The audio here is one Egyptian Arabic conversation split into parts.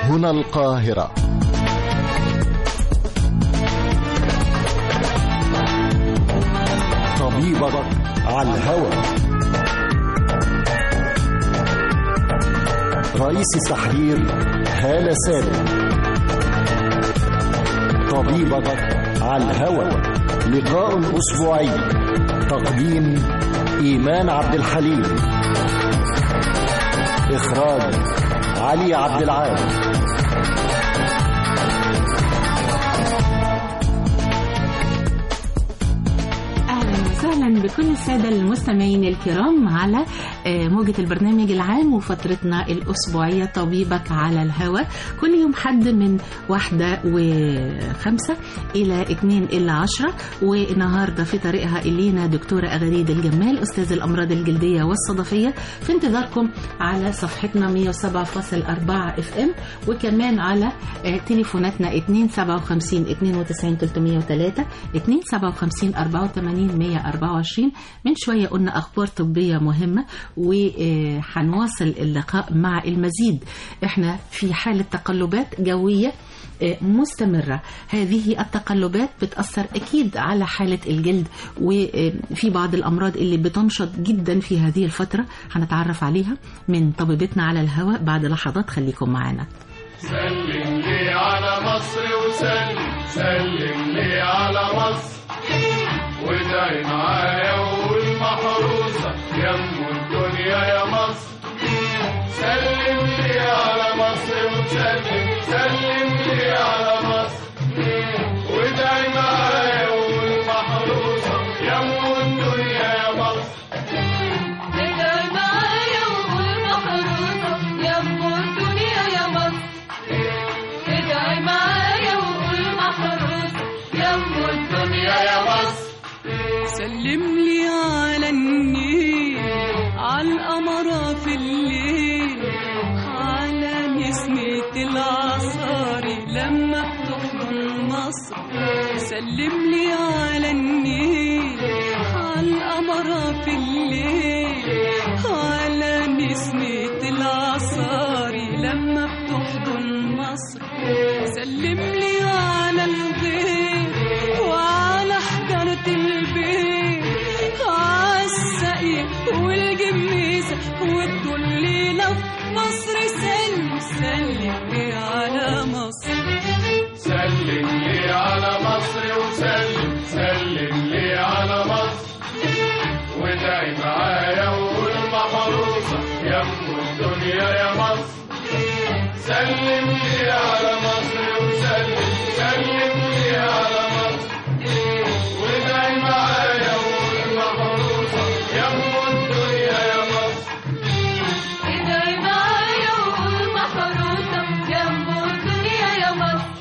هنا القاهرة طبيبك على الهوى رئيس التحرير هالة سالم طبيبك على الهوى لقاء أسبوعي تقديم إيمان عبد الحليم إخراج علي عبد العال اهلا وسهلا بكل الساده المستمعين الكرام على آه، موجة البرنامج العام وفترتنا الأسبوعية طبيبك على الهواء كل يوم حد من واحدة وخمسة إلى اتنين إلى عشرة والنهاردة في طريقها إلينا دكتورة أغريد الجمال أستاذ الأمراض الجلدية والصدفية في انتظاركم على صفحتنا 107.4 اف ام وكمان على آه، تليفوناتنا 257 92 303 257 84 124 من شوية قلنا أخبار طبية مهمة وهنواصل اللقاء مع المزيد احنا في حالة تقلبات جوية آه، مستمرة هذه التقلبات بتأثر أكيد على حالة الجلد وفي بعض الأمراض اللي بتنشط جدا في هذه الفترة هنتعرف عليها من طبيبتنا على الهواء بعد لحظات خليكم معنا سلم لي على مصر وسلم سلم لي على مصر وادعي معايا وقول محروسة يم الدنيا يا مصر سلم لي على مصر وسلم سلم لي على مصر وادعي معايا وقول محروسة يم الدنيا يا مصر ادعي معايا وقول محروسة يم الدنيا يا مصر ادعي معايا وقول محروسة يم الدنيا يا مصر سلم لي على النيل على القمرة في الليل على نسمة العصاري لما بتحضن مصر سلم لي على النيل على القمرة في الليل على نسمة العصاري لما بتحضن مصر سلم لي على الغيب وعلى حجرة البيت عالسقي والجميزة والدليلة في مصر سلم سلم لي على مصر سلم لي على مصر وسلم سلم لي على مصر وادعي معايا وقول محروسة يم الدنيا يا مصر سلم لي على مصر وسلم سلم لي على مصر وادعي معايا وقول محروسة يم الدنيا يا مصر ادعي معايا وقول محروسة يم الدنيا يا مصر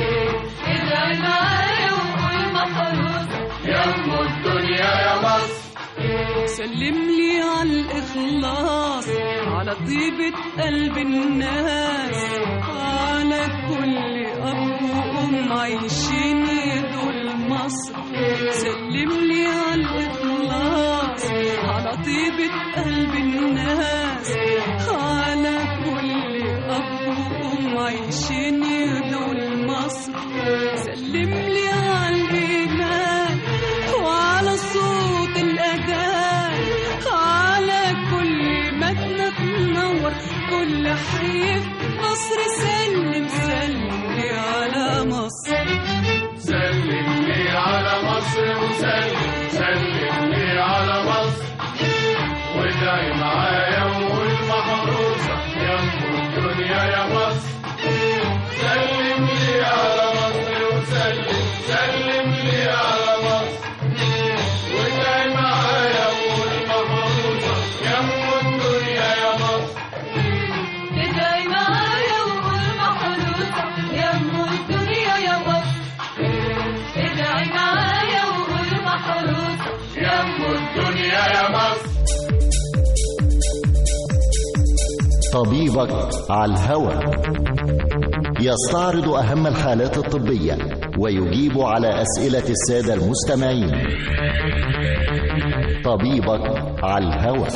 ادعي معايا وقول محروسة يم الدنيا يا مصر سلم لي على الإخلاص على طيبة قلب الناس على كل أب وأم عايشين يدول مصر سلم لي على الإخلاص على طيبة قلب الناس على كل أب وأم عايشين يدول مصر سلم لي على الإيمان وعلى صوت الأذان على كل مدنة تنور كل حي في مصر سلم سلم لي على مصر سلم لي على مصر وسلم سلم لي على مصر وادعي معايا وقول محروسة يم الدنيا يا مصر سلم لي على مصر وسلم سلم لي على مصر وادعي معايا وقول محروسة يم الدنيا يا مصر ادعي معايا وقول محروسة يم الدنيا يا مصر ادعي معايا وقول محروسة يم الدنيا يا مصر طبيبك على الهوى يستعرض أهم الحالات الطبية ويجيب على أسئلة السادة المستمعين طبيبك على الهوى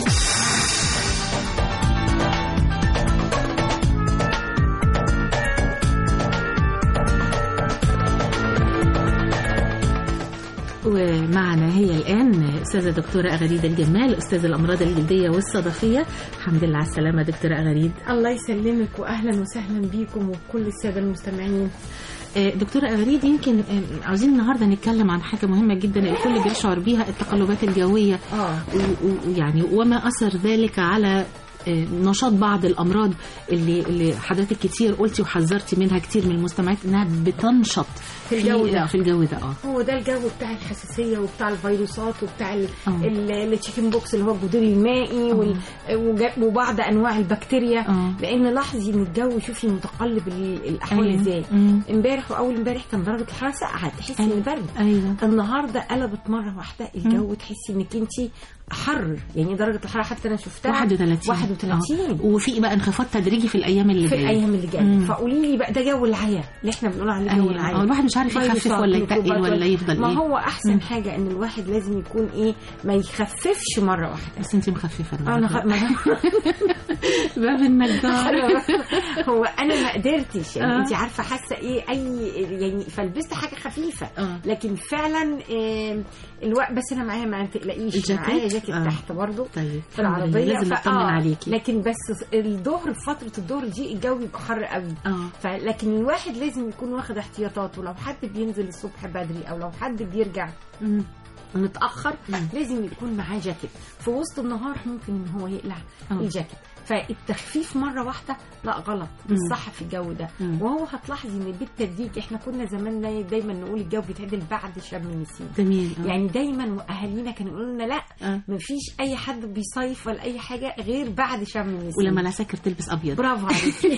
ومعنا هي الآن أستاذة دكتورة أغريد الجمال أستاذ الأمراض الجلدية والصدفية الحمد لله على السلامة دكتورة أغريد الله يسلمك واهلا وسهلا بيكم وكل الساده المستمعين آه، دكتورة أغريد يمكن آه، عاوزين النهاردة نتكلم عن حاجة مهمة جدا الكل بيشعر بيها التقلبات الجوية اه و- و- ويعني وما أثر ذلك على آه، نشاط بعض الأمراض اللي اللي حضرتك كتير قلتي وحذرتي منها كتير من المستمعات إنها بتنشط في الجو ده. آه، في الجو ده اه هو ده الجو بتاع الحساسيه وبتاع الفيروسات وبتاع ال- آه. ال- التشيكن بوكس اللي هو الجدري المائي وال- وج- وبعض انواع البكتيريا آه. لان لاحظي ان الجو شوفي متقلب ال- الاحوال أيوة. ازاي مم. امبارح واول امبارح كان درجه الحراره ساقعه تحسي أيوة. ان برد أيوه النهارده قلبت مره واحده الجو تحسي انك انت حر يعني درجه الحراره حتى انا شفتها 31 31 آه. وفي بقى انخفاض تدريجي في الأيام اللي في جاية. الايام اللي جايه مم. فقولي لي بقى ده جو العيا اللي احنا بنقول عليه جو أيوة. العيا آه، الواحد مش عارف يخفف فيروسات، ولا ميكروبات يتقل ولا ولا- يفضل ما إيه. هو احسن مم. حاجه ان الواحد لازم يكون ايه ما يخففش مره واحده بس انت مخففة انا خ... النهاردة. ما باب النجار هو انا ما قدرتش يعني آه. انت عارفه حاسه ايه اي يعني فلبست حاجه خفيفه آه. لكن فعلا آه الوقت بس انا معايا ما تقلقيش الجاكيت؟ معايا جاكيت آه. تحت برضه طيب في الحمد لله. العربيه لازم فآه، نطمن عليكي لكن بس الظهر في فتره الظهر دي الجو بيبقى حر قوي اه فلكن الواحد لازم يكون واخد احتياطاته لو حد بينزل الصبح بدري او لو حد بيرجع مم. متاخر مم. لازم يكون معاه جاكيت في وسط النهار ممكن ان هو يقلع آه. الجاكيت فالتخفيف مره واحده لا غلط مم. الصح في الجو ده مم. وهو هتلاحظي ان بالتدريج احنا كنا زمان دايما نقول الجو بيتعدل بعد شم النسيم جميل آه. يعني دايما واهالينا كانوا يقولوا لنا لا آه. مفيش اي حد بيصيف ولا اي حاجه غير بعد شم النسيم ولما العساكر تلبس ابيض برافو عليكي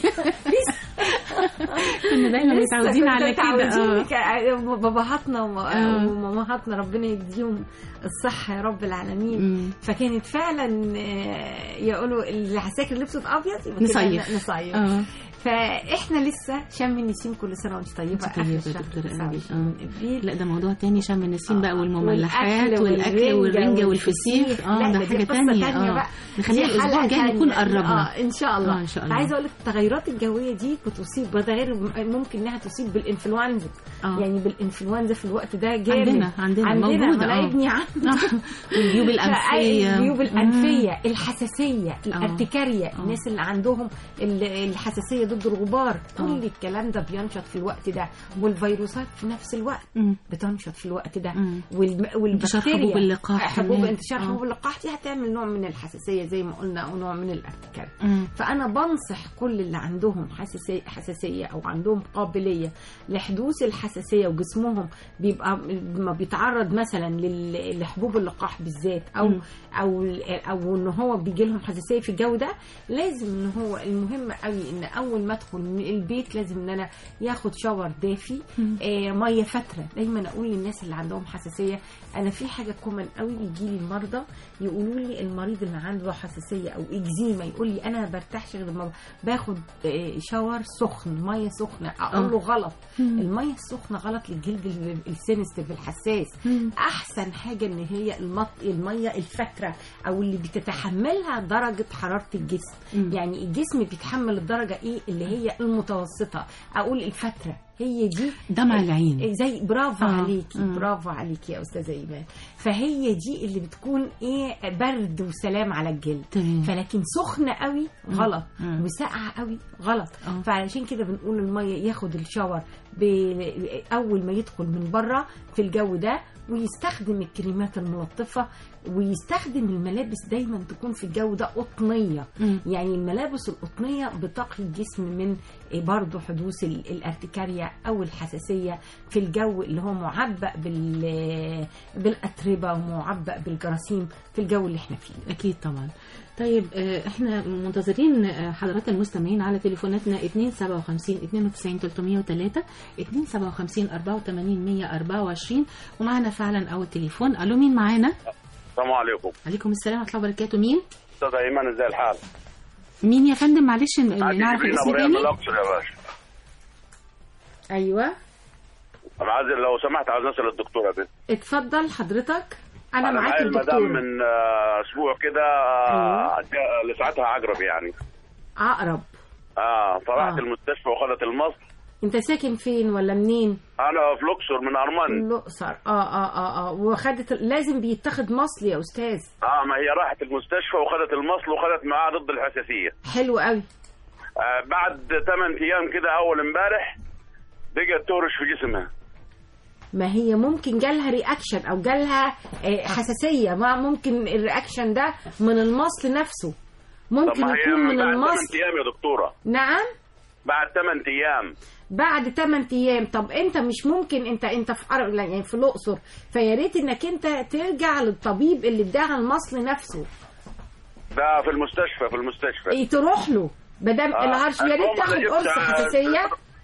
كنا دايما لسه متعودين كنت على كده متعودين اه ك- باباهاتنا وم- آه. ومامهاتنا ربنا يديهم الصحة يا رب العالمين مم. فكانت فعلا آه، يقولوا العساكر لبسوا ابيض يبقى كده نصيف. ن- نصيف اه فاحنا لسه شم النسيم كل سنه وانت طيبه أنت اخر طيبة يا الشهر دكتورة 29 أمل. من ابريل لا ده موضوع تاني شم النسيم بقى آه. والمملحات والأكل والاكل والرنجه والفسيخ. والفسيخ اه لا، ده دي حاجه قصة تانية تانية اه بقى. نخليها دي الاسبوع حلقة الجاي تانية. نكون قربنا اه ان شاء الله آه، إن شاء الله. عايزه اقول لك التغيرات الجويه دي بتصيب ده غير ممكن انها تصيب بالانفلونزا آه. يعني بالانفلونزا في الوقت ده جامد عندنا- عندنا عندنا موجودة، ما آه. أنا ابني عنده والجيوب فأي الانفيه الجيوب الانفيه الحساسيه الارتكاريه آه. الناس اللي عندهم ال- الحساسيه ضد الغبار كل الكلام ده بينشط في الوقت ده والفيروسات في نفس الوقت مم. بتنشط في الوقت ده مم. والم... انتشار والبكتيريا حبوب اللقاح حبوب كمان. انتشار آه. حبوب اللقاح دي هتعمل نوع من الحساسيه زي ما قلنا او نوع من الارتكار مم. فانا بنصح كل اللي عندهم حساسيه حساسيه او عندهم قابليه لحدوث الحساسيه وجسمهم بيبقى ما بيتعرض مثلا لل- لحبوب اللقاح بالذات او مم. او او ان هو بيجي لهم حساسيه في الجو ده لازم ان هو المهم قوي ان اول ما ادخل من البيت لازم ان انا ياخد شاور دافي آه ميه فتره دايما اقول للناس اللي عندهم حساسيه انا في حاجه كومن قوي بيجي لي المرضى يقولوا لي المريض اللي عنده حساسيه او اكزيما يقول لي انا ما برتاحش غير لما باخد آه، شاور سخن ميه سخنه اقول له غلط الميه السخنه غلط للجلد ال- السنسيتيف الحساس احسن حاجه ان هي المط... الميه الفتره او اللي بتتحملها درجه حراره الجسم مم. يعني الجسم بيتحمل الدرجه ايه اللي هي المتوسطه اقول الفتره هي دي دمع العين زي برافو آه. عليكي مم. برافو عليكي يا استاذه ايمان فهي دي اللي بتكون ايه برد وسلام على الجلد تمام. فلكن سخنه قوي غلط مم. وساقعه قوي غلط آه. فعلشان كده بنقول الميه ياخد الشاور ب- اول ما يدخل من بره في الجو ده ويستخدم الكريمات الملطفه ويستخدم الملابس دايما تكون في الجو ده قطنيه مم. يعني الملابس القطنيه بتقي الجسم من برضه حدوث ال- الارتكاريا او الحساسيه في الجو اللي هو معبأ بال بالاتربه ومعبأ بالجراثيم في الجو اللي احنا فيه اكيد طبعا طيب آه، احنا منتظرين آه، حضرات المستمعين على تليفوناتنا 257 92 303 257 84 124 ومعنا فعلا اول تليفون الو مين معانا السلام عليكم عليكم السلام ورحمه الله وبركاته مين استاذ ايمن ازاي الحال؟ مين يا فندم معلش ن- عادي نعرف جبريل الاسم ابو ريان من تاني الاقصر يا باشا ايوه انا عايز لو سمحت عايز اسال الدكتوره بس اتفضل حضرتك انا, انا معاك معايا المدام الدكتور من آه، اسبوع كده آه، جاء- لساعتها عقرب يعني عقرب اه فراحت آه. المستشفى وخدت المصل انت ساكن فين ولا منين انا في الاقصر من ارمان الاقصر اه اه اه اه وخدت لازم بيتاخد مصل يا استاذ اه ما هي راحت المستشفى وخدت المصل وخدت معاه ضد الحساسيه حلو قوي آه بعد 8 ايام كده اول امبارح بقت تهرش في جسمها ما هي ممكن جالها رياكشن او جالها آه، حساسيه ما ممكن الرياكشن ده من المصل نفسه طب ممكن ما هي يكون من بعد 8 المصل ايام يا دكتوره نعم بعد 8 ايام بعد 8 ايام طب انت مش ممكن انت انت في أر... لا، يعني في الاقصر فيا ريت انك انت ترجع للطبيب اللي اداها المصل نفسه ده في المستشفى في المستشفى إيه تروح له بدل آه، الهرش يا ريت المهم تاخد أنا جبت قرص ع- حساسيه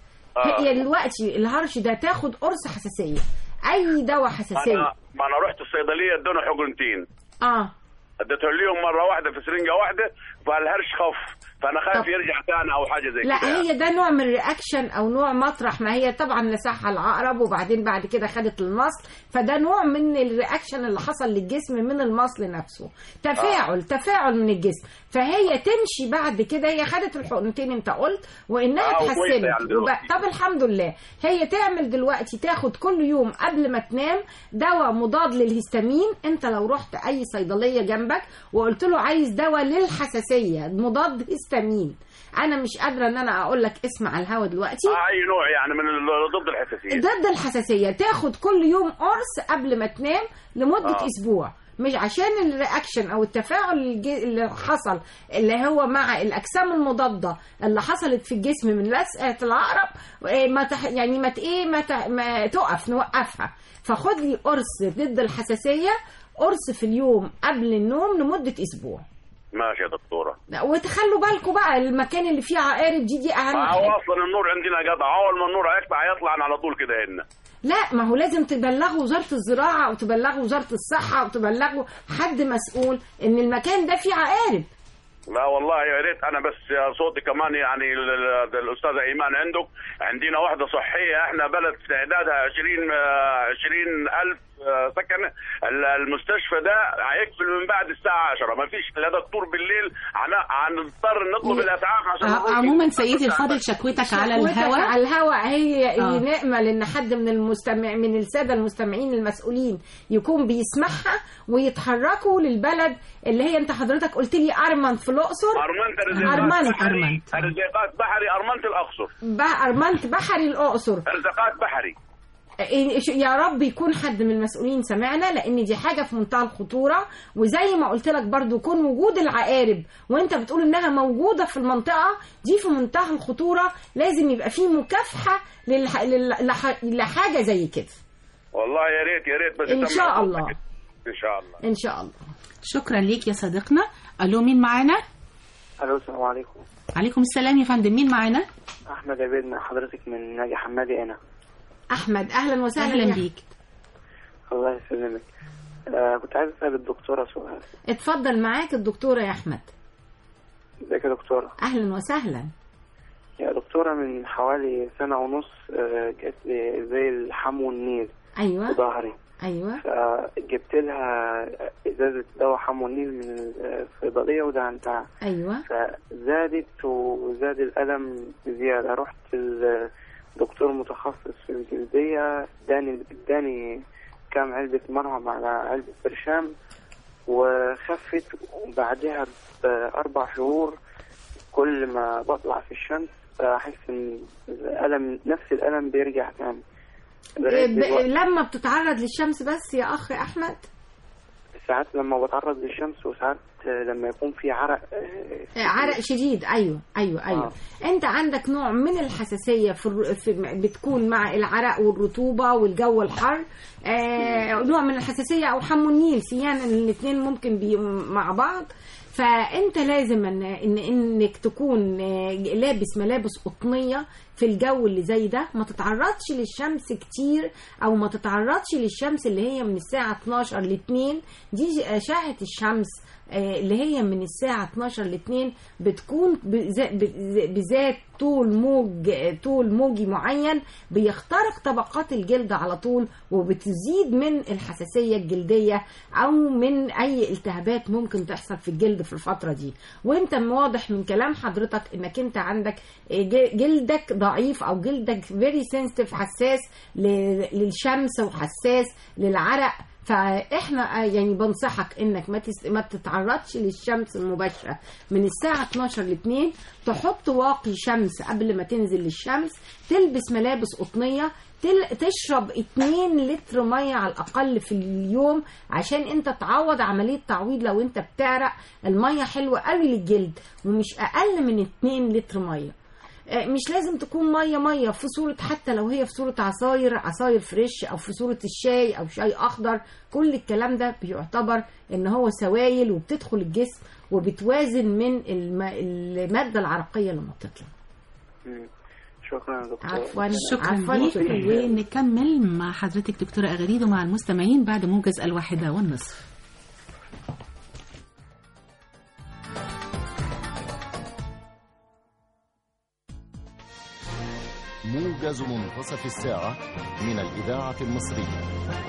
آه. هي دلوقتي الهرش ده تاخد قرص حساسيه اي دواء حساسيه انا ما انا رحت الصيدليه ادوني حقنتين اه اديتهم ليهم مره واحده في سرنجه واحده فالهرش خف فانا خايف طب. يرجع تاني او حاجه زي لا كده هي ده نوع من الرياكشن او نوع مطرح ما هي طبعا لسعها العقرب وبعدين بعد كده خدت المصل فده نوع من الرياكشن اللي حصل للجسم من المصل نفسه تفاعل آه. تفاعل من الجسم فهي تمشي بعد كده هي خدت الحقنتين انت قلت وانها آه، وكويسة اتحسنت يعني دلوقتي. وبقى- طب الحمد لله هي تعمل دلوقتي تاخد كل يوم قبل ما تنام دواء مضاد للهستامين انت لو رحت اي صيدليه جنبك وقلت له عايز دواء للحساسيه مضاد هستامين انا مش قادره ان انا اقول لك اسم على الهوا دلوقتي آه اي نوع يعني من ال- ضد الحساسيه ضد الحساسيه تاخد كل يوم قرص قبل ما تنام لمده آه. آه. اسبوع مش عشان الرياكشن او التفاعل الج- اللي حصل اللي هو مع الاجسام المضاده اللي حصلت في الجسم من لسعه العقرب إيه، ما تح يعني ما ت- ايه ما, ت- ما تقف نوقفها فخد لي قرص ضد الحساسيه قرص في اليوم قبل النوم لمده اسبوع ماشي يا دكتوره وتخلوا بالكم بقى المكان اللي فيه عقارب دي دي اهم ما حاجه هو اصلا النور عندنا قطع اول ما النور هيقطع هيطلع على طول كده هنا لا ما هو لازم تبلغوا وزارة الزراعة أو تبلغوا وزارة الصحة أو تبلغوا حد مسؤول إن المكان ده فيه عقارب لا والله يا ريت انا بس صوتي كمان يعني ال- ال- الاستاذه ايمان عندك عندنا واحده صحيه احنا بلد تعدادها 20 آه، 20 الف آه، سكن ال- المستشفى ده هيقفل من بعد الساعه 10 ما فيش لا دكتور بالليل هن- هنضطر نطلب الاسعاف عشان ع- نروح عموما نجيب سيدي الساعة. الفاضل شكوتك على شكوتك الهواء على الهواء هي آه. آه. نأمل إن حد من المستمع من السادة المستمعين المسؤولين يكون بيسمعها ويتحركوا للبلد اللي هي أنت حضرتك قلت لي أرمنت في الأقصر ارمنت رزقات أرمنت بحري أرمنت. رزقات بحري ارمنت الاقصر بقى أرمنت بحري الأقصر رزقات بحري إيه- يا رب يكون حد من المسؤولين سمعنا لان دي حاجه في منتهى الخطوره وزي ما قلت لك برضو كون وجود العقارب وانت بتقول انها موجوده في المنطقه دي في منتهى الخطوره لازم يبقى في مكافحه للح... لل- لح... لحاجه زي كده والله يا ريت يا ريت بس إن تسمع شاء صوتك. الله. ان شاء الله ان شاء الله شكرا ليك يا صديقنا الو مين معانا الو السلام عليكم عليكم السلام يا فندم مين معانا احمد عبيد مع حضرتك من ناجي حمادي انا احمد اهلا وسهلا اهلا يا- بيك الله يسلمك آه كنت عايز اسال الدكتوره سؤال اتفضل معاك الدكتوره يا احمد ازيك يا دكتوره اهلا وسهلا يا دكتوره من حوالي سنه ونص آه جات لي زي الحمو والنيل في ايوه ظهري ايوه فجبت لها ازازه دواء حمو النيل من الصيدليه ودهنتها ايوه فزادت وزاد الالم بزياده رحت الدكتور متخصص في الجلديه اداني اداني كام علبه مرهم على علبه برشام وخفت وبعدها باربع شهور كل ما بطلع في الشمس احس ان الالم نفس الالم بيرجع تاني لغاية ب... دلوقتي. لما بتتعرض للشمس بس يا اخ احمد ساعات لما بتعرض للشمس وساعات لما يكون في عرق آه، عرق شديد ايوه ايوه ايوه آه. انت عندك نوع من الحساسيه في, الر... في بتكون مع العرق والرطوبه والجو الحر آه نوع من الحساسيه او حمو النيل سيان الاثنين ممكن بي مع بعض فانت لازم ان, إن انك تكون آه، لابس ملابس قطنيه في الجو اللي زي ده ما تتعرضش للشمس كتير او ما تتعرضش للشمس اللي هي من الساعه 12 ل 2 دي اشعه الشمس آه، اللي هي من الساعة 12 ل 2 بتكون بذا- بذ- بذات طول موج آه، طول موجي معين بيخترق طبقات الجلد على طول وبتزيد من الحساسية الجلدية أو من أي التهابات ممكن تحصل في الجلد في الفترة دي وانت واضح من كلام حضرتك انك انت عندك آه، ج- جلدك ضعيف او جلدك فيري سنسيتيف حساس ل- للشمس وحساس للعرق فاحنا آه، يعني بنصحك انك ما تس... ما تتعرضش للشمس المباشره من الساعه 12 ل 2 تحط واقي شمس قبل ما تنزل للشمس تلبس ملابس قطنيه تل... تشرب 2 لتر ميه على الاقل في اليوم عشان انت تعوض عمليه تعويض لو انت بتعرق الميه حلوه قوي للجلد ومش اقل من 2 لتر ميه آه، مش لازم تكون ميه ميه في صوره حتى لو هي في صوره عصاير عصاير فريش او في صوره الشاي او شاي اخضر كل الكلام ده بيعتبر ان هو سوائل وبتدخل الجسم وبتوازن من الم... الماده العرقيه لما بتطلع مم. شكرا يا دكتور عفوا شكرا عفوا ليك ونكمل مع حضرتك دكتورة أغريد ومع المستمعين بعد موجز الواحدة والنصف موجز منتصف الساعة من الإذاعة المصرية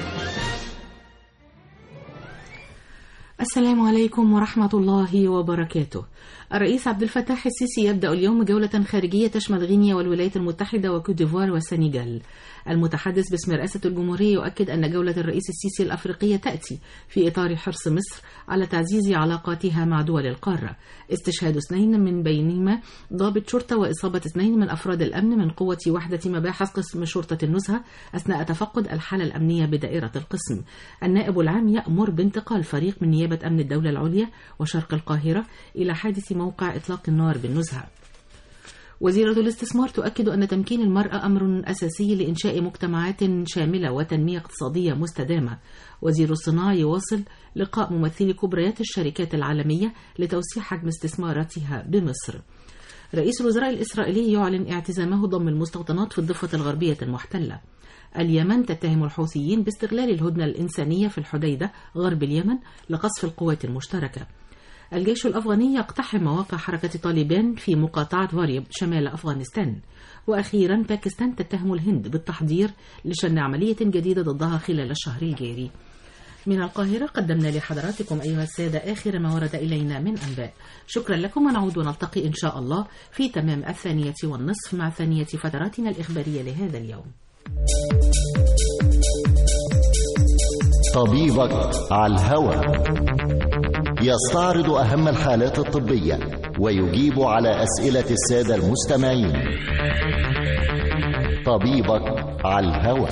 السلام عليكم ورحمة الله وبركاته الرئيس عبد الفتاح السيسي يبدأ اليوم جولة خارجية تشمل غينيا والولايات المتحدة وكوت ديفوار والسنغال المتحدث باسم رئاسة الجمهورية يؤكد أن جولة الرئيس السيسي الأفريقية تأتي في إطار حرص مصر على تعزيز علاقاتها مع دول القارة استشهاد اثنين من بينهما ضابط شرطة وإصابة اثنين من أفراد الأمن من قوة وحدة مباحث قسم شرطة النزهة أثناء تفقد الحالة الأمنية بدائرة القسم النائب العام يأمر بانتقال فريق من نيابة أمن الدولة العليا وشرق القاهرة إلى حادث موقع إطلاق النار بالنزهة وزيرة الاستثمار تؤكد أن تمكين المرأة أمر أساسي لإنشاء مجتمعات شاملة وتنمية اقتصادية مستدامة. وزير الصناعة يواصل لقاء ممثلي كبريات الشركات العالمية لتوسيع حجم استثماراتها بمصر. رئيس الوزراء الإسرائيلي يعلن اعتزامه ضم المستوطنات في الضفة الغربية المحتلة. اليمن تتهم الحوثيين باستغلال الهدنة الإنسانية في الحديدة غرب اليمن لقصف القوات المشتركة. الجيش الأفغاني يقتحم مواقع حركة طالبان في مقاطعة فاريب شمال أفغانستان وأخيرا باكستان تتهم الهند بالتحضير لشن عملية جديدة ضدها خلال الشهر الجاري من القاهرة قدمنا لحضراتكم أيها السادة آخر ما ورد إلينا من أنباء شكرا لكم ونعود ونلتقي إن شاء الله في تمام الثانية والنصف مع ثانية فتراتنا الإخبارية لهذا اليوم طبيبك على الهوى يستعرض أهم الحالات الطبية ويجيب على أسئلة السادة المستمعين طبيبك على الهوى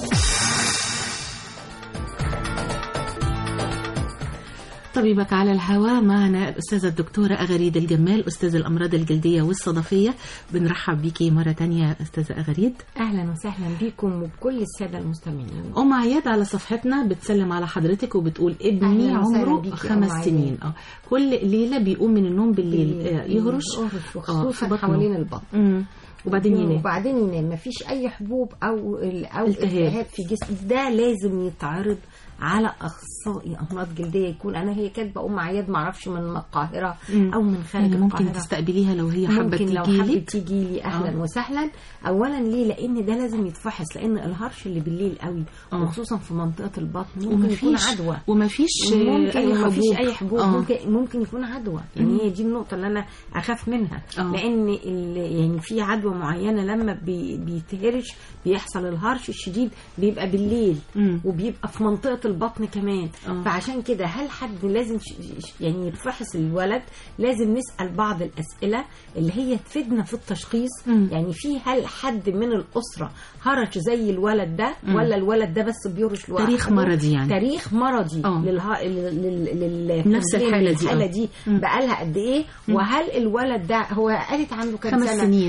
طبيبك على الهواء معنا الأستاذة الدكتورة أغريد الجمال أستاذ الأمراض الجلدية والصدفية بنرحب بيكي مرة تانية أستاذة أغريد اهلا وسهلا بيكم وبكل الساده المستمعين أم عياد على صفحتنا بتسلم على حضرتك وبتقول ابني أهلاً وسهلاً عمره بيكي يا خمس أم عياد. سنين اه كل ليلة بيقوم من النوم بالليل آه، يهرش يهرش آه، في وخصوصا بطنه. حوالين البطن مم. وبعدين ينام وبعدين ينام مفيش اي حبوب او او التهاب. التهاب في جسم ده لازم يتعرض على اخصائي امراض جلديه يكون انا هي كاتبه ام عياد معرفش من القاهره مم. او من خارج يعني ممكن القاهره تستقبليها لو هي حابة ممكن لو تيجي حابه لك تيجي لي اهلا آه. وسهلا اولا ليه لان ده لازم يتفحص لان الهرش اللي بالليل قوي آه. وخصوصا في منطقه البطن ممكن يكون ومفيش عدوى ومفيش ممكن أي ما فيش حبوب اي حبوب آه. ممكن ممكن يكون عدوى يعني هي دي النقطه اللي انا اخاف منها آه. لان ال- يعني في عدوى معينه لما بي بيتهرش بيحصل الهرش الشديد بيبقى بالليل مم. وبيبقى في منطقه البطن كمان آه. فعشان كده هل حد لازم ش- ش- يعني يتفحص الولد لازم نسال بعض الاسئله اللي هي تفيدنا في التشخيص مم. يعني في هل حد من الاسره هرش زي الولد ده مم. ولا الولد ده بس بيرش لوحده تاريخ مرضي يعني. تاريخ مرضي آه. للها... لل... لل... لل... نفس الحالة دي، الحالة آه. دي مم. بقالها قد ايه وهل الولد ده هو قالت عنده كام خمس سنة سنين. خمس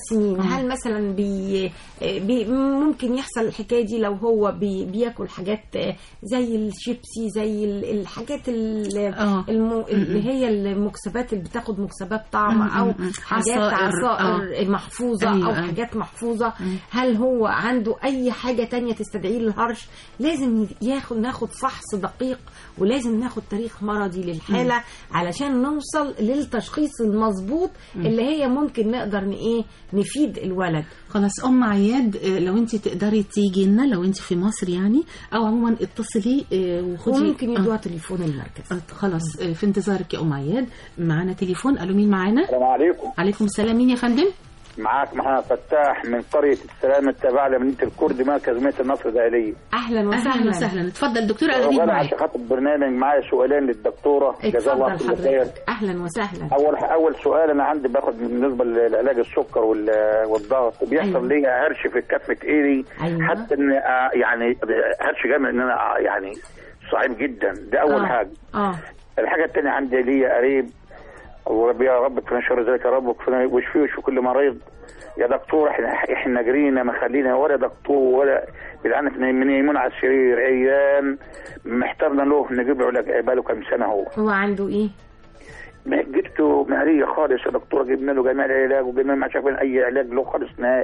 سنين هل مثلا بي بي ممكن يحصل الحكايه دي لو هو بي بياكل حاجات زي الشيبسي زي ال- الحاجات ال- آه. المو اللي هي المكسبات اللي بتاخد مكسبات طعم مم، او مم، مم. حاجات عصائر، عصائر محفوظه أيوة، او أيوة. حاجات محفوظه هل هو عنده اي حاجه تانية تستدعيه للهرش لازم ياخد ناخد فحص دقيق ولازم ناخد تاريخ مرضي للحاله علشان نوصل للتشخيص المظبوط اللي هي ممكن نقدر ن- ايه نفيد الولد خلاص ام عياد آه، لو انت تقدري تيجي لنا لو انت في مصر يعني او عموما اتصلي آه، وخدي وممكن آه. يدوها تليفون المركز آه، خلاص آه، في انتظارك يا ام عياد معانا تليفون الو مين معانا السلام عليكم عليكم السلام مين يا فندم معاك محمد فتاح من قرية السلام التابعة لمدينة الكرد مركز مدينة النصر الدائرية اهلا وسهلا اهلا وسهلا اتفضل دكتور انا وأنا معاك عشان خاطر البرنامج معايا سؤالين للدكتورة جزاها الله اتفضل كل خير حضرتك اهلا وسهلا أول أول سؤال أنا عندي باخد بالنسبة لعلاج السكر وال- والضغط وبيحصل أيوة. لي هرش في كفة إيدي أيوة. حتى إن آه، يعني هرش جامد إن أنا آه، يعني صعب جدا ده أول آه. حاجة اه الحاجة الثانية عندي ليا قريب ورب يا رب كفنا شر ذلك يا رب وكفنا واشفيه واشفي كل مريض يا دكتور احنا احنا جرينا ما خلينا ولا دكتور ولا بالعنف من يمون على السرير عيان محتارنا له نجيب له علاج بقاله كام سنه هو هو عنده ايه ما جبته مهريه خالص يا دكتوره جبنا له جميع العلاج وجبنا ما شافين اي علاج له خالص نهائي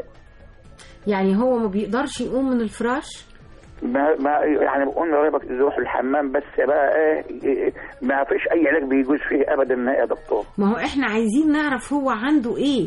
يعني هو ما بيقدرش يقوم من الفراش ما, ما يعني قلنا قريبك يروح الحمام بس بقى ايه إيه، ما فيش اي علاج بيجوز فيه ابدا نهائي يا دكتور ما هو احنا عايزين نعرف هو عنده ايه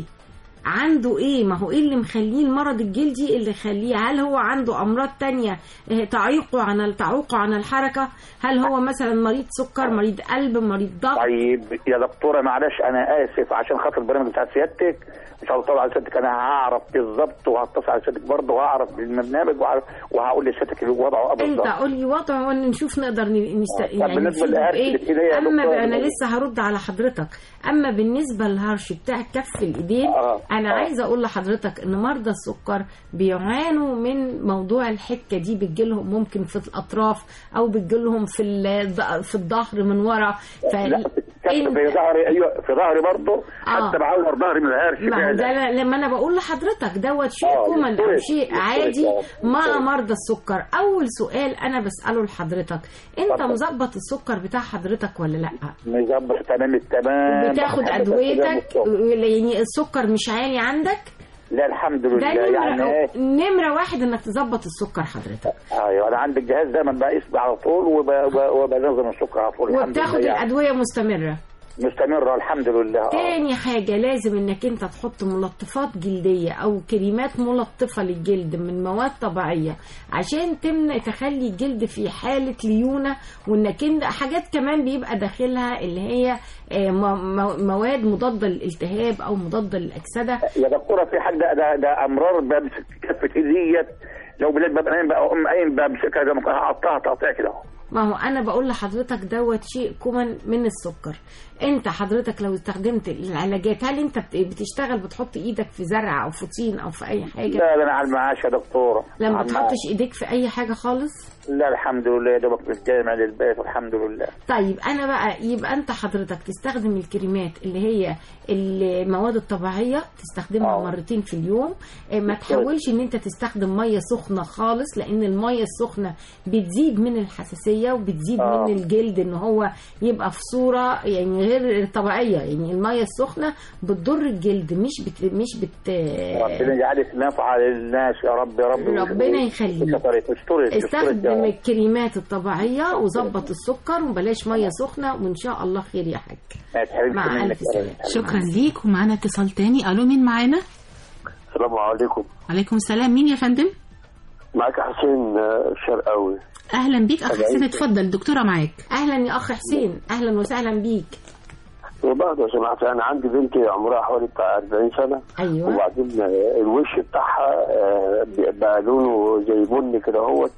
عنده ايه ما هو ايه اللي مخليه المرض الجلدي اللي يخليه هل هو عنده امراض تانية اه، تعيقه عن تعوقه عن الحركة هل هو مثلا مريض سكر مريض قلب مريض ضغط طيب يا دكتوره معلش انا اسف عشان خاطر البرنامج بتاع سيادتك مش هطلع على سيادتك انا هعرف بالظبط وهتصل على سيادتك برضه وهعرف بالبرنامج وهعرف وهقول لسيادتك وضعه انت بالظبط قول لي وضعه ونشوف نقدر ن- نست... طب يعني بالنسبة نفيده للهرش بايه الإيدية يا اما دكتور، بقى انا يعني- لسه هرد على حضرتك اما بالنسبه للهرش بتاع كف الايدين آه، انا آه. عايزه اقول لحضرتك ان مرضى السكر بيعانوا من موضوع الحكه دي بتجيلهم ممكن في الاطراف او بتجيلهم في الض- في الظهر من ورا ف لا كان في ظهري ايوه في ظهري برضه آه. حتى بعور ظهري من الهرش ما هو ده فعلا ل- لما انا بقول لحضرتك دوت شيء آه، كومن او يستوعب، شيء يستوعب، عادي آه، مع يستوعب. مرضى السكر اول سؤال انا بساله لحضرتك انت اتفضل. مظبط السكر بتاع حضرتك ولا لا مظبط تمام التمام بتاخد بحب ادويتك الصبح. يعني السكر مش عالي عندك لا الحمد ده لله يعني نمره ايه نمره واحد انك تظبط السكر حضرتك ايوه انا عندي الجهاز ده من بقيس على طول وب- وب- وبنظم السكر على طول الحمد وبتاخد لله يعني. الادويه مستمره مستمره الحمد لله آه. تاني حاجة لازم انك انت تحط ملطفات جلدية او كريمات ملطفة للجلد من مواد طبيعية عشان تمنع تخلي الجلد في حالة ليونة وانك انت حاجات كمان بيبقى داخلها اللي هي آه، م- م- مواد مضادة للالتهاب او مضادة للاكسدة يا دكتوره في حاجه ده ده, ده امرار بمسك كفه ايدي ديت لو بلاد ببقى نايم بقى ام قايم بمسكها زي ما كنت هقطعها تقطيع كده اهو ما هو انا بقول لحضرتك دوت شيء كومن من السكر انت حضرتك لو استخدمت العلاجات هل انت بت- بتشتغل بتحط ايدك في زرع او في طين او في اي حاجة لا ده انا على المعاش يا دكتوره لما على تحطش ايديك في اي حاجه خالص لا الحمد لله يا دوبك بالجامع للبيت والحمد لله طيب انا بقى يبقى انت حضرتك تستخدم الكريمات اللي هي المواد الطبيعيه تستخدمها آه. مرتين في اليوم آه، ما تحاولش ان انت تستخدم ميه سخنه خالص لان الميه السخنه بتزيد من الحساسيه وبتزيد آه. من الجلد ان هو يبقى في صوره يعني غير طبيعيه يعني الميه السخنه بتضر الجلد مش بت مش بت ربنا يجعلك نافعه للناس يا رب يا رب ربنا يخليك. استري استري استخدم الكريمات الطبيعية وظبط السكر وبلاش مية سخنة وإن شاء الله خير يا حاج مع ألف سلامة شكرا ليك ومعانا اتصال تاني الو مين معانا السلام عليكم عليكم السلام مين يا فندم معك حسين آه، شرقاوي اهلا بيك اخ حسين اتفضل دكتوره معاك أهلا يا أخ حسين أهلا وسهلا بيك وبعد لو سمحت انا عندي بنتي عمرها حوالي بتاع 40 سنه أيوة وبعدين آه، الوش بتاعها آه، بقى لونه زي بني كده اهوت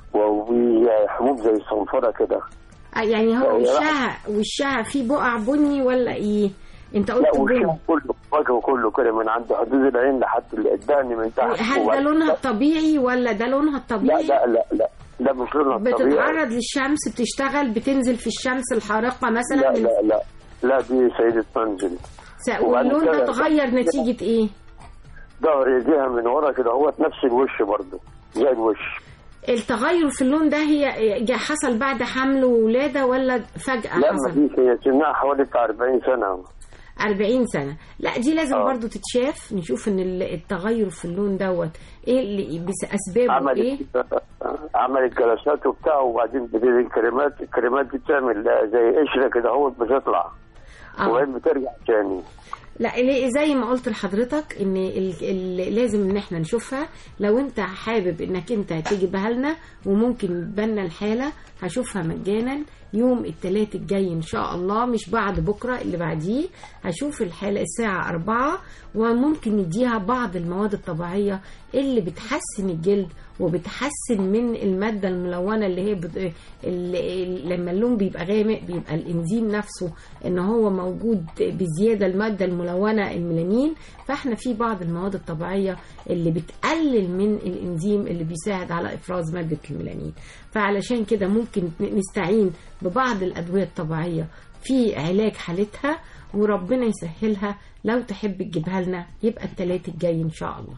وفي حبوب زي الصنفره كده آه، يعني هو أيوة. وشها وشها فيه بقع بني ولا إيه؟ أنت لا قلت بني وشها كله وجهه كله كده من عند حدود العين لحد الدقن من تحت هل ده وبعد- لونها الطبيعي ولا ده لونها لا الطبيعي؟ لا لا لا ده مش لونها الطبيعي بتتعرض للشمس بتشتغل بتنزل في الشمس الحارقة مثلا لا من لا لا لا دي سيدة منزل س- وبعد واللون ده كده- اتغير نتيجة إيه؟ ظهر ايديها من ورا كده هو نفس الوش برضه زي الوش التغير في اللون ده هي جا- حصل بعد حمل وولاده ولا فجاه لا ما حصل فيش هي سنها حوالي بتاع 40 سنه 40 سنه لا دي لازم آه. برضو تتشاف نشوف ان ال- التغير في اللون دوت ايه اللي بس اسبابه ايه عملت عملت جلسات وبتاع وبعدين بتدي الكريمات الكريمات دي بتعمل زي قشره كده هو بتطلع آه. وبعدين بترجع تاني لا اللي- زي ما قلت لحضرتك ان ال- ال- لازم ان احنا نشوفها لو انت حابب انك انت تجيبها لنا وممكن تبنى الحاله هشوفها مجانا يوم الثلاث الجاي ان شاء الله مش بعد بكره اللي بعديه هشوف الحاله الساعه أربعة وممكن نديها بعض المواد الطبيعيه اللي بتحسن الجلد وبتحسن من الماده الملونه اللي هي بت... اللي لما اللون بيبقى غامق بيبقى الانزيم نفسه ان هو موجود بزياده الماده الملونه الميلانين فاحنا في بعض المواد الطبيعيه اللي بتقلل من الانزيم اللي بيساعد على افراز ماده الميلانين فعلشان كده ممكن نستعين ببعض الادويه الطبيعيه في علاج حالتها وربنا يسهلها لو تحب تجيبها لنا يبقى الثلاث الجاي ان شاء الله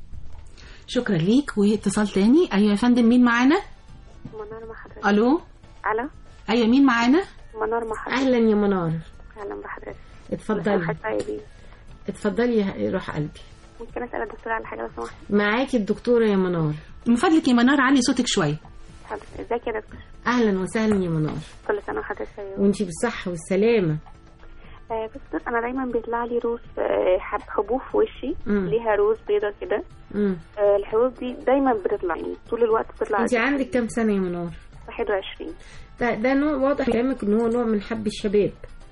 شكرا ليك واتصال تاني ايوه يا فندم مين معانا منار مع حضرتك الو الو ايوه مين معانا منار مع حضرتك اهلا يا منار اهلا بحضرتك اتفضلي حضرتك طيبين اتفضلي يا روح قلبي ممكن اسال الدكتور على حاجه لو سمحت معاكي الدكتوره يا منار من فضلك يا منار علي صوتك شويه حضرتك ازيك يا دكتور اهلا وسهلا يا منار كل سنه وحضرتك طيب وانتي بالصحه والسلامه آه بس دكتور انا دايما بيطلع لي روز آه حب حبوب في وشي مم. ليها روز بيضه كده امم آه الحبوب دي دايما بتطلع يعني طول الوقت بتطلع انت عندك كام سنه يا منار 21 ده, ده نوع واضح كلامك ان هو نوع من حب الشباب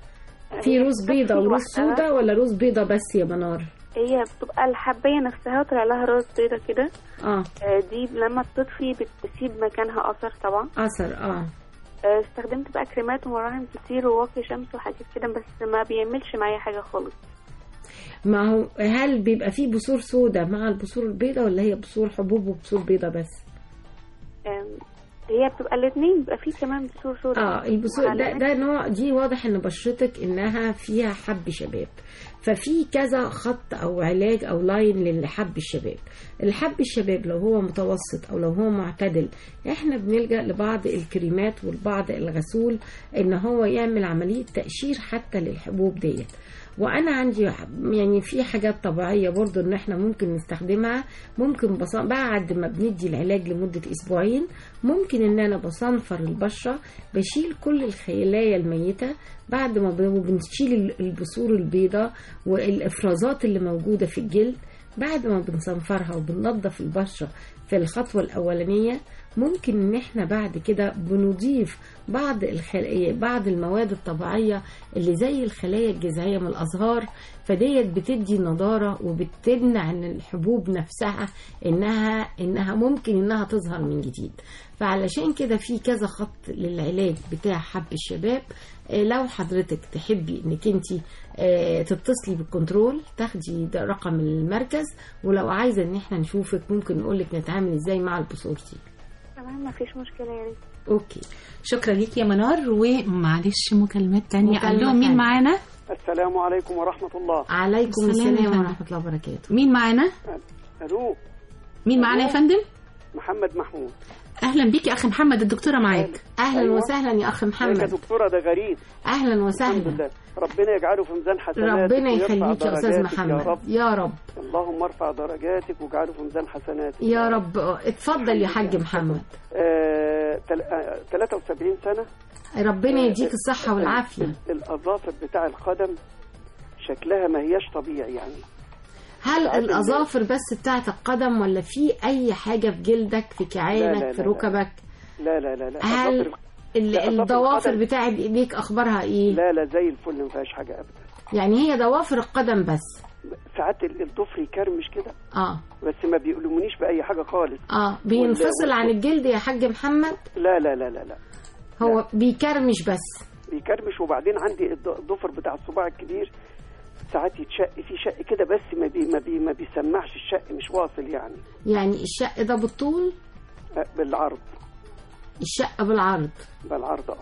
في هي روز بيضة في وروز واحدة سودا ولا روز بيضة بس يا منار هي بتبقى الحبايه نفسها طلع لها روز بيضه كده اه آه دي لما بتطفي بتسيب مكانها اثر طبعا اثر اه آه، استخدمت بقى كريمات ومراهم كتير وواقي شمس وحاجات كده بس ما بيعملش معايا حاجة خالص ما هو هل بيبقى فيه بثور سودا مع البثور البيضة ولا هي بثور حبوب وبثور بيضة بس آم، هي بتبقى الاتنين بيبقى فيه كمان بثور سودا اه البثور ده ده نوع دي واضح ان بشرتك انها فيها حب شباب ففي كذا خط او علاج او لاين للحب الشباب الحب الشباب لو هو متوسط او لو هو معتدل احنا بنلجا لبعض الكريمات والبعض الغسول ان هو يعمل عمليه تقشير حتى للحبوب ديت وانا عندي يعني في حاجات طبيعيه برضو ان احنا ممكن نستخدمها ممكن بص... بعد ما بندي العلاج لمده اسبوعين ممكن ان انا بصنفر البشره بشيل كل الخلايا الميته بعد ما ب- بنشيل ال- البثور البيضاء والافرازات اللي موجوده في الجلد بعد ما بنصنفرها وبننظف البشره في الخطوه الاولانيه ممكن ان احنا بعد كده بنضيف بعض الخلايا بعض المواد الطبيعيه اللي زي الخلايا الجذعيه من الازهار فديت بتدي نضاره وبتمنع ان الحبوب نفسها انها انها ممكن انها تظهر من جديد فعلشان كده في كذا خط للعلاج بتاع حب الشباب آه، لو حضرتك تحبي انك انت تتصلي بالكنترول تاخدي ده رقم المركز ولو عايزه ان احنا نشوفك ممكن نقولك نتعامل ازاي مع البثور دي تمام مفيش مشكلة يا ريت اوكي شكرا ليك يا منار ومعلش مكالمات تانية مكالمة الو مين تانية. معانا السلام عليكم ورحمة الله عليكم السلام يا السلام فندم. ورحمه الله وبركاته مين معانا ألو مين معانا يا فندم محمد محمود اهلا بيك يا اخي محمد الدكتوره معاك اهلا أيوة. وسهلا يا اخ ازيك يا محمد دكتورة ده غريب اهلا الحمد وسهلا لله ربنا يجعله في ميزان حسناتك ربنا ويرفع يخليك يا استاذ درجاتك يا محمد رب يا رب اللهم ارفع درجاتك واجعله في ميزان حسناتك يا رب اتفضل يا حاج محمد آه، تل- آه، 73 سنة ربنا آه، يديك الصحه والعافيه ال- الأظافر بتاع القدم شكلها ما هياش طبيعي يعني هل ساعات الاظافر بس بتاعت القدم ولا في اي حاجه في جلدك في لا، كعانك لا، في لا. ركبك لا لا لا لا هل أظافر- ال- لا، أظافر الضوافر القدم- بتاعت ايديك اخبارها ايه لا لا زي الفل ما فيهاش حاجة أبدا يعني هي ضوافر القدم بس ساعات ال- الضفر يكرمش كده اه بس ما بيقلمونيش بأي حاجة خالص اه بينفصل وال- عن الجلد يا حاج محمد لا لا لا لا لا هو بيكرمش بس بيكرمش وبعدين عندي الض- الضفر بتاع الصباع الكبير ساعات يتشق في شق كده بس ما بي ما بي ما بيسمعش الشق مش واصل يعني يعني الشق ده بالطول آه، بالعرض الشق بالعرض بالعرض اه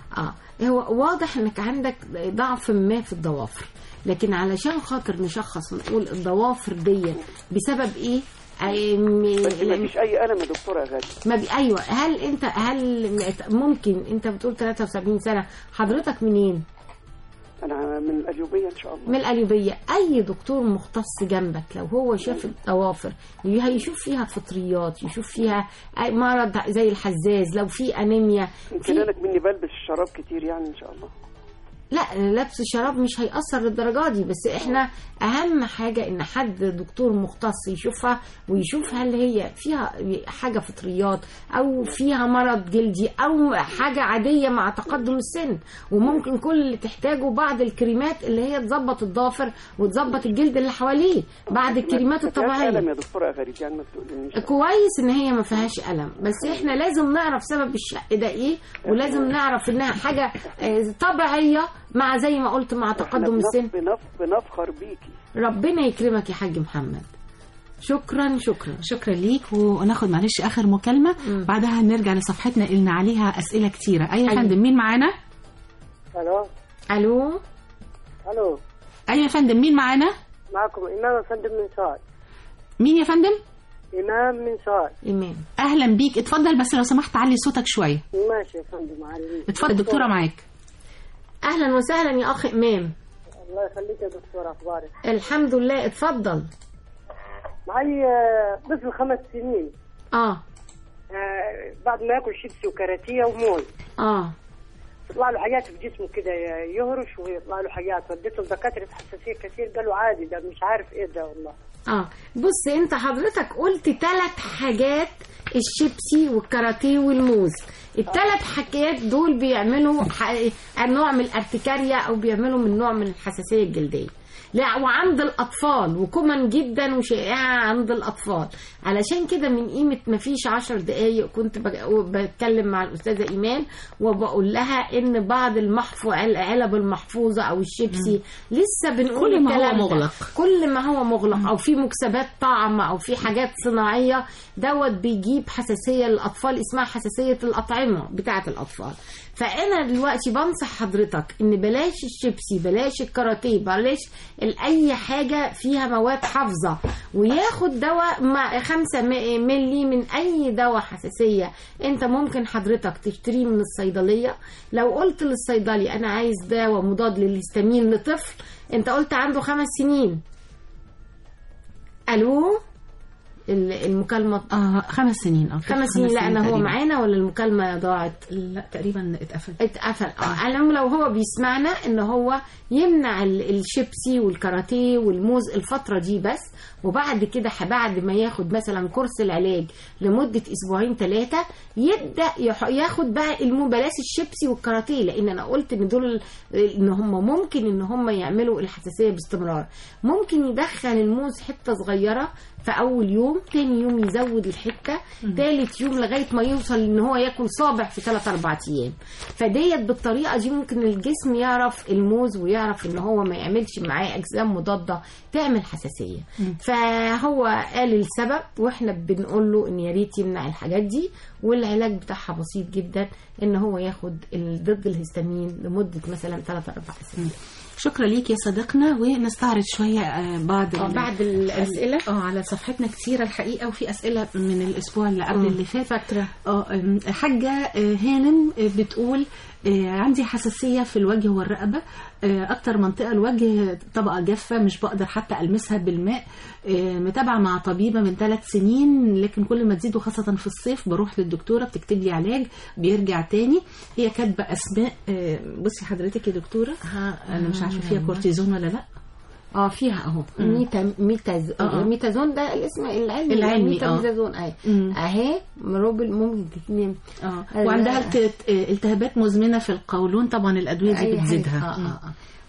اه هو واضح انك عندك ضعف ما في الضوافر لكن علشان خاطر نشخص ونقول الضوافر دي بسبب ايه أي م- بس ما فيش اي الم يا دكتوره غالي ما بي... ايوه هل انت هل ممكن انت بتقول 73 سنه حضرتك منين انا من القليوبيه ان شاء الله من القليوبيه اي دكتور مختص جنبك لو هو شاف الضوافر هيشوف فيها فطريات يشوف فيها أي مرض زي الحزاز لو في انيميا يمكن انا مني بلبس الشراب كتير يعني ان شاء الله لا لبس الشراب مش هيأثر للدرجة دي بس احنا اهم حاجة ان حد دكتور مختص يشوفها ويشوف هل هي فيها حاجة فطريات او فيها مرض جلدي او حاجة عادية مع تقدم السن وممكن كل اللي تحتاجه بعض الكريمات اللي هي تظبط الضافر وتظبط الجلد اللي حواليه بعد الكريمات ما فيهاش الطبيعية الم يا دكتوره غريب يعني ما تقوليش كويس ان هي ما فيهاش الم بس احنا لازم نعرف سبب الشق ده ايه ولازم نعرف انها حاجه آه، طبيعيه مع زي ما قلت مع تقدم السن بنف... بنفخر بيكي ربنا يكرمك يا حاج محمد شكرا شكرا شكرا ليك وناخد معلش اخر مكالمه بعدها نرجع لصفحتنا اللي لنا عليها اسئله كتيره اي يا أيوة. فندم مين معانا الو الو الو ايوه يا فندم مين معانا معكم امام يا فندم من سؤال مين يا فندم امام من سؤال امام اهلا بيك اتفضل بس لو سمحت علي صوتك شويه ماشي يا فندم علي اتفضل الدكتوره معاك اهلا وسهلا يا اخ امام الله يخليك يا دكتور اخبارك الحمد لله اتفضل معي آه، طفل خمس سنين اه آه، بعد ما ياكل شيبسي وكاراتيه وموز اه تطلع له حاجات في جسمه كده يهرش ويطلع له حاجات وديته لدكاتره حساسيه كتير قالوا عادي ده مش عارف ايه ده والله اه بص انت حضرتك قلت ثلاث حاجات الشيبسي والكاراتيه والموز الثلاث حكايات دول بيعملوا ح- نوع من الارتكاريا او بيعملوا من نوع من الحساسيه الجلديه لا وعند الاطفال وكومن جدا وشائعه عند الاطفال علشان كده من قيمه ما فيش عشر دقايق كنت بج- بتكلم مع الاستاذه ايمان وبقول لها ان بعض المحفو العلب المحفوظه او الشيبسي لسه بنقول كل ما هو الكلام ده. مغلق. كل ما هو مغلق او في مكسبات طعم او في حاجات صناعيه دوت بيجيب حساسيه للاطفال اسمها حساسيه الاطعمه بتاعه الاطفال فانا دلوقتي بنصح حضرتك ان بلاش الشيبسي بلاش الكاراتيه بلاش ال- اي حاجه فيها مواد حافظه وياخد دواء مع 5 ملي من اي دواء حساسيه انت ممكن حضرتك تشتريه من الصيدليه لو قلت للصيدلي انا عايز دواء مضاد للهستامين لطفل انت قلت عنده خمس سنين الو ال- المكالمه اه خمس سنين اه خمس سنين لا انا هو تقريباً. معانا ولا المكالمه ضاعت لا تقريبا اتقفل اتقفل اه انا لو هو بيسمعنا ان هو يمنع ال- الشيبسي والكاراتيه والموز الفتره دي بس وبعد كده ح- بعد ما ياخد مثلا كورس العلاج لمده اسبوعين ثلاثه يبدا يح- ياخد بقى المو بلاش الشيبسي والكاراتيه لان انا قلت ان دول ان هم ممكن ان هم يعملوا الحساسيه باستمرار ممكن يدخل الموز حته صغيره في اول يوم تاني يوم يزود الحته تالت يوم لغايه ما يوصل ان هو ياكل صابع في 3 4 ايام فديت بالطريقه دي ممكن الجسم يعرف الموز ويعرف ان هو ما يعملش معاه اجسام مضاده تعمل حساسيه فهو قال السبب واحنا بنقول له ان يا ريت يمنع الحاجات دي والعلاج بتاعها بسيط جدا ان هو ياخد ال- ضد الهستامين لمده مثلا 3 4 سنين شكرا ليك يا صديقنا ونستعرض شويه آه، بعض آه، ال- بعد الأسئلة. اه على صفحتنا كتيره الحقيقه وفي اسئله من الاسبوع اللي قبل مم. اللي فات فاكره اه أم، حاجة آه، هانم آه، بتقول آه، عندي حساسية في الوجه والرقبة آه، أكتر منطقة الوجه طبقة جافة مش بقدر حتى ألمسها بالماء آه، متابعة مع طبيبة من ثلاث سنين لكن كل ما تزيد وخاصة في الصيف بروح للدكتورة بتكتب لي علاج بيرجع تاني هي كاتبة أسماء آه، بصي حضرتك يا دكتورة أنا مش عارفة فيها كورتيزون ولا لأ اه فيها اهو مم. ميتا ميتاز آه، آه. ميتازون ده الاسم العلمي العلمي، آه. ميتازون اهي مم. اهي روبل ممكن تتنين اه وعندها الت- التهابات مزمنة في القولون طبعا الأدوية دي أي حاجة. بتزيدها اه اه اه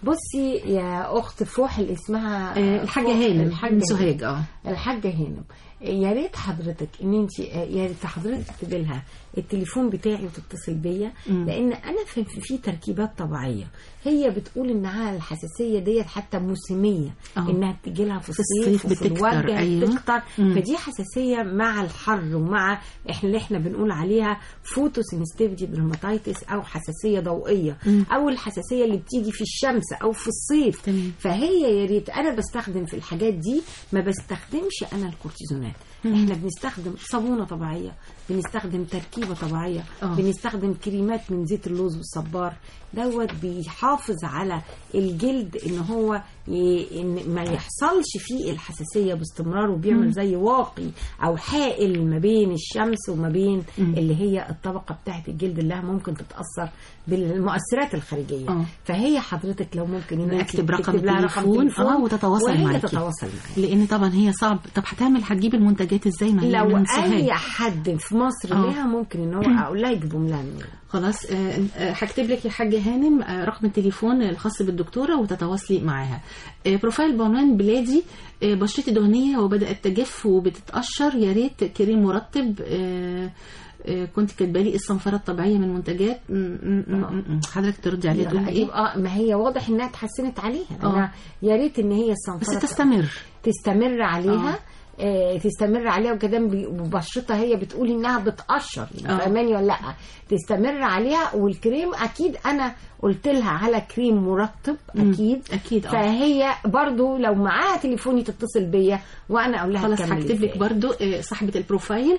بصي يا اخت فوح اللي اسمها آه، الحاجة فوح- هانم الحاجة من سوهاج اه الحاجه هانم يا ريت حضرتك ان انت يا ريت حضرتك تكتبي لها التليفون بتاعي وتتصل بيا مم. لان انا في, في, في تركيبات طبيعيه هي بتقول انها الحساسيه ديت حتى موسميه آه. انها بتجي لها في في الصيف الصيف وفي بتكتر، الوجه أيوة. بتكتر مم. فدي حساسيه مع الحر ومع احنا اللي احنا بنقول عليها فوتوسنسيتيفيتي درماتيتس او حساسيه ضوئيه مم. او الحساسيه اللي بتيجي في الشمس او في الصيف تمام. فهي يا ريت انا بستخدم في الحاجات دي ما بستخدمش انا الكورتيزونات مم. احنا بنستخدم صابونه طبيعيه بنستخدم تركيبه طبيعيه آه. بنستخدم كريمات من زيت اللوز والصبار دوت بيحافظ على الجلد ان هو ي... إن ما يحصلش فيه الحساسيه باستمرار وبيعمل مم. زي واقي او حائل ما بين الشمس وما بين مم. اللي هي الطبقه بتاعت الجلد اللي ممكن تتاثر بالمؤثرات الخارجيه آه. فهي حضرتك لو ممكن ان انت اكتب رقم تكتب لها التليفون اه وتتواصل وهي معاكي تتواصل معاكي لان طبعا هي صعب طب هتعمل هتجيب المنتجات ازاي ما هي لو من سوهاج. اي حد في مصر آه. ليها ممكن ان هو اقول لها يجيبهم لها منين خلاص آه، آه، هكتب لك يا حاجة هانم آه، رقم التليفون الخاص بالدكتورة وتتواصلي معاها آه، بروفايل بعنوان بلادي آه، بشرتي دهنية وبدأت تجف وبتتقشر يا ريت كريم مرطب آه، آه، كنت كاتبالي الصنفرة الطبيعية من منتجات م- م- م- م- حضرتك تردي عليها تقولي أجيب ايه اه ما هي واضح انها اتحسنت عليها آه. انا يا ريت ان هي الصنفره بس تستمر تستمر عليها آه. تستمر عليها وكده بي- وبشرتها هي بتقول انها بتقشر آه. فاهماني ولا لا تستمر عليها والكريم اكيد انا قلت لها على كريم مرطب مم. اكيد اكيد اه فهي برضو لو معاها تليفوني تتصل بيا وانا اقول لها خلاص تكمل هكتب لك إزاي. برضو آه، صاحبة البروفايل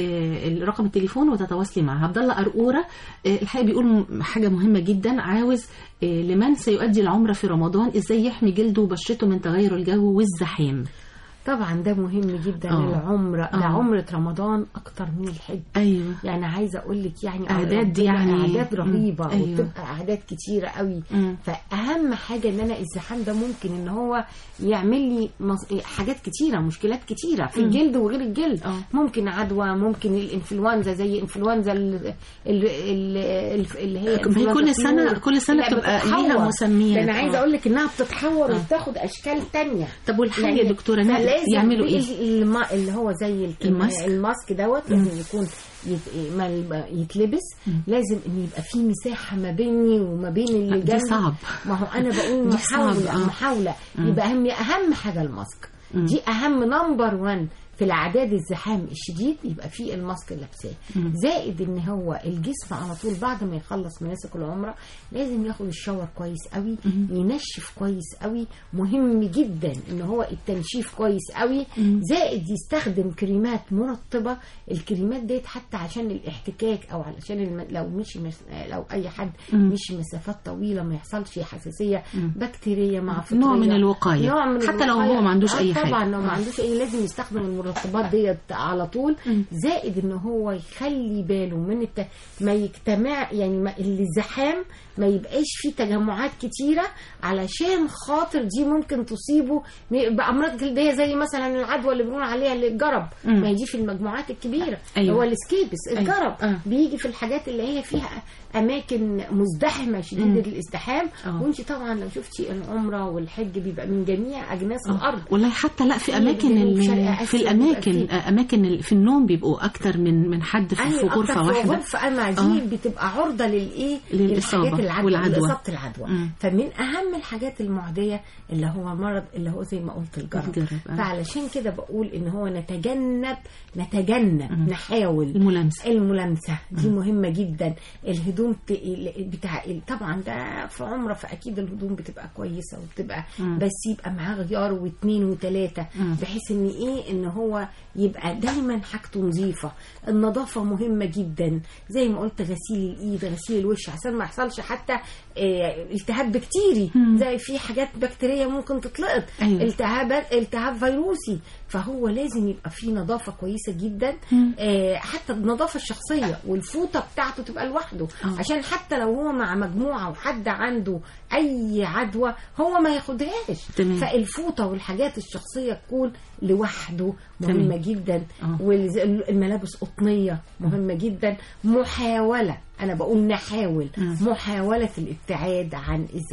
آه، رقم التليفون وتتواصلي معها عبد الله قرقورة آه، الحقيقة بيقول م- حاجة مهمة جدا عاوز آه، لمن سيؤدي العمرة في رمضان ازاي يحمي جلده وبشرته من تغير الجو والزحام طبعا ده مهم جدا آه. العمره ده آه. عمره رمضان اكتر من الحج ايوه يعني عايزه اقول لك يعني أعداد ربنا يعني- اعداد رهيبه مم. أيوة. وبتبقى اعداد كتيره قوي مم. فاهم حاجه ان انا الزحام ده ممكن ان هو يعمل لي مص... حاجات كتيره مشكلات كتيره في مم. الجلد وغير الجلد آه. ممكن عدوى ممكن الانفلونزا زي انفلونزا ال- ال- ال- اللي هي هي إنفلونزا كل سنة- الطيور. كل سنة لا، بتبقى بتتحور. ليها مسميات. ده انا عايزه آه. اقول لك انها بتتحور آه. وبتاخد اشكال تانية طب والحل يعني يا دكتورة نادية فلازم يعملوا ايه؟ الم- اللي هو زي الك- الماسك؟ الماسك دوت لازم يكون يت- ما الب- يتلبس لازم ان يبقى في مساحه ما بيني وما بين اللي دي جنبي صعب. ما هو انا بقول دي صعب، محاوله آه. محاوله مم. يبقى اهم اهم حاجه الماسك مم. دي اهم نمبر 1 في الاعداد الزحام الشديد يبقى في الماسك اللي لابساه مم. زائد ان هو الجسم على طول بعد ما يخلص مناسك العمره لازم ياخد الشاور كويس قوي مم. ينشف كويس قوي مهم جدا ان هو التنشيف كويس قوي مم. زائد يستخدم كريمات مرطبه الكريمات ديت حتى عشان الاحتكاك او علشان الم... لو مشي مس... لو اي حد مم. مشي مسافات طويله ما يحصلش حساسيه مم. بكتيريه مع فطريه نوع من الوقاية. نوع من حتى لو الوقاية. هو ما عندوش آه أي حاجة. طبعا لو ما آه. عندوش اي لازم يستخدم المرطبات ديت على طول مم. زائد ان هو يخلي باله من الت... ما يجتمع يعني ما... الزحام ما يبقاش فيه تجمعات كتيره علشان خاطر دي ممكن تصيبه م- بامراض جلديه زي مثلا العدوى اللي بنقول عليها اللي الجرب مم. ما يجي في المجموعات الكبيره أيوة. هو السكيبس أيوة. الجرب آه. بيجي في الحاجات اللي هي فيها اماكن مزدحمه شديده مم. الازدحام آه. وانت طبعا لو شفتي العمره والحج بيبقى من جميع اجناس آه. الارض والله حتى لا في في اماكن جنوب ال- شرق في آسيا الاماكن بيبقى آه، اماكن ال- في النوم بيبقوا اكتر من من حد في, في أيوة، غرفه أكتر في واحده غرفه اما دي آه. بتبقى عرضه للايه للإصابة للحاجات العدوى والعدوى. لاصابه العدوى مم. فمن اهم الحاجات المعديه اللي هو مرض اللي هو زي ما قلت الجرب الجرب، آه. فعلشان كده بقول ان هو نتجنب نتجنب مم. نحاول الملامسه الملامسه دي مهمه جدا الهدوم ت- ال- بتاع ال- طبعا ده في عمره فاكيد الهدوم بتبقى كويسه وبتبقى مم. بس يبقى معاه غيار واثنين وثلاثه مم. بحيث ان ايه ان هو يبقى دايما حاجته نظيفه النظافه مهمه جدا زي ما قلت غسيل الايد غسيل الوش عشان ما يحصلش حتى آه، التهاب بكتيري مم. زي في حاجات بكتيريه ممكن تتلقط أيوة. التهاب التهاب فيروسي فهو لازم يبقى فيه نظافه كويسه جدا مم. آه، حتى النظافه الشخصيه والفوطه بتاعته تبقى لوحده آه. عشان حتى لو هو مع مجموعه وحد عنده اي عدوى هو ما ياخدهاش تمام. فالفوطه والحاجات الشخصيه تكون لوحده مهمه تمام. جدا آه. والملابس قطنيه مهمه جدا محاوله انا بقول نحاول مم. محاوله الابتعاد عن الزحام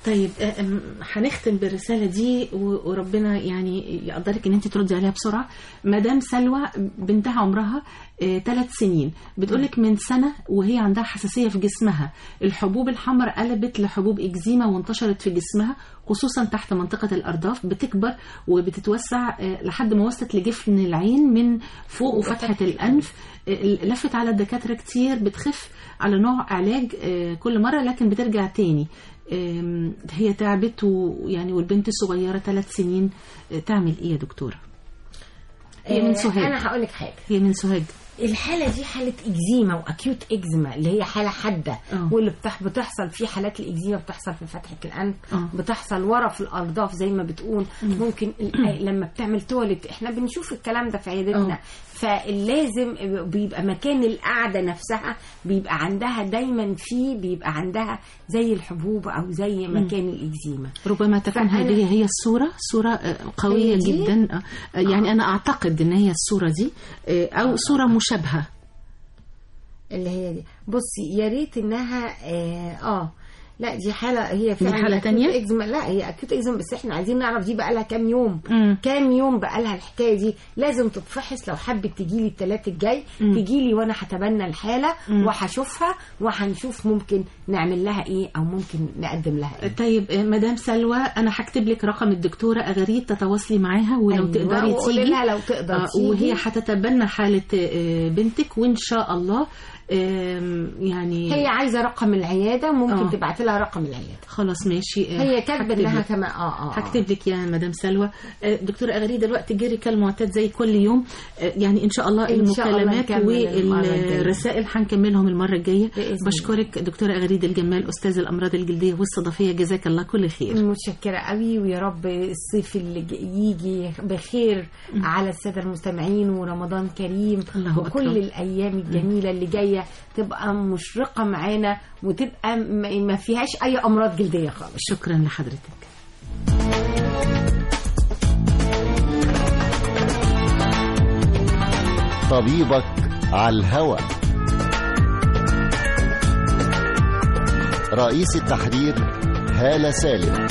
طيب آه، أم، هنختم بالرسالة دي و- وربنا يعني يقدرك ان انت تردي عليها بسرعة مدام سلوى بنتها عمرها ثلاث سنين بتقولك من سنة وهي عندها حساسية في جسمها الحبوب الحمراء قلبت لحبوب إكزيما وانتشرت في جسمها خصوصا تحت منطقة الأرداف بتكبر وبتتوسع آه، لحد ما وصلت لجفن العين من فوق وفتحة الأنف آه، لفت على الدكاترة كتير بتخف على نوع علاج آه، كل مرة لكن بترجع تاني آم، هي تعبت ويعني والبنت الصغيرة ثلاث سنين آه، تعمل ايه يا دكتورة؟ هي من آه، سوهاج انا هقول لك حاجه هي من سوهاج الحالة دي حالة إكزيما وأكيوت إكزيما اللي هي حالة حادة آه. واللي بتح بتحصل في حالات الإكزيما بتحصل في فتحة الأنف آه. بتحصل ورا في الأرداف زي ما بتقول ممكن ال- لما بتعمل تواليت احنا بنشوف الكلام ده في عيادتنا آه. فلازم بيبقى مكان القعدة نفسها بيبقى عندها دايما فيه بيبقى عندها زي الحبوب أو زي مكان الإكزيما ربما تكون فأنا- هذه هي الصورة صورة آه، قوية هي دي؟ جدا آه، يعني أنا أعتقد أن هي الصورة دي آه، أو صورة مشابهة اللي هي دي بصي يا ريت انها اه, آه لا دي حاله هي فعلا حالة acute تانية؟ eczema. لا هي اكيوت اكزيما بس احنا عايزين نعرف دي بقى لها كام يوم مم. كام يوم بقى لها الحكايه دي لازم تتفحص لو حبت تجي لي الثلاث الجاي مم. تجي لي وانا هتبنى الحاله مم. وهشوفها وهنشوف ممكن نعمل لها ايه او ممكن نقدم لها ايه طيب آه، مدام سلوى أنا هكتب لك رقم الدكتورة أغاريد تتواصلي معاها ولو أيوة، تقدري وقولي تيجي لها لو تقدر آه، تيجي. وهي هتتبنى حالة آه، بنتك وإن شاء الله آم، يعني هي عايزه رقم العياده ممكن آه. تبعت لها رقم العياده خلاص ماشي آه، هي كاتبه هكتب انها لك. كمان اه اه آه. هكتب لك يا مدام سلوى آه، دكتورة أغريد الوقت جري كالمعتاد زي كل يوم آه، يعني إن شاء الله إن شاء الله المكالمات نكمل المرة الجاية. والرسائل هنكملهم المرة الجاية بإذن بشكرك دكتورة أغريد الجمال أستاذ الأمراض الجلدية والصدفية جزاك الله كل خير متشكرة قوي ويا رب الصيف اللي ج- يجي بخير على السادة المستمعين ورمضان كريم الله وكل أكبر. الأيام الجميلة اللي جاية تبقى مشرقة معانا وتبقى ما ما فيهاش أي أمراض جلدية خالص شكرا لحضرتك طبيبك على الهوى رئيس التحرير هالة سالم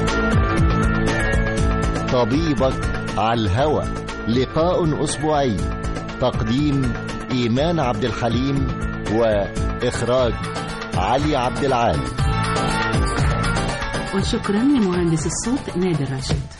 طبيبك على الهوى لقاء أسبوعي تقديم إيمان عبد الحليم وإخراج علي عبد العال وشكرا لمهندس الصوت نادر راشد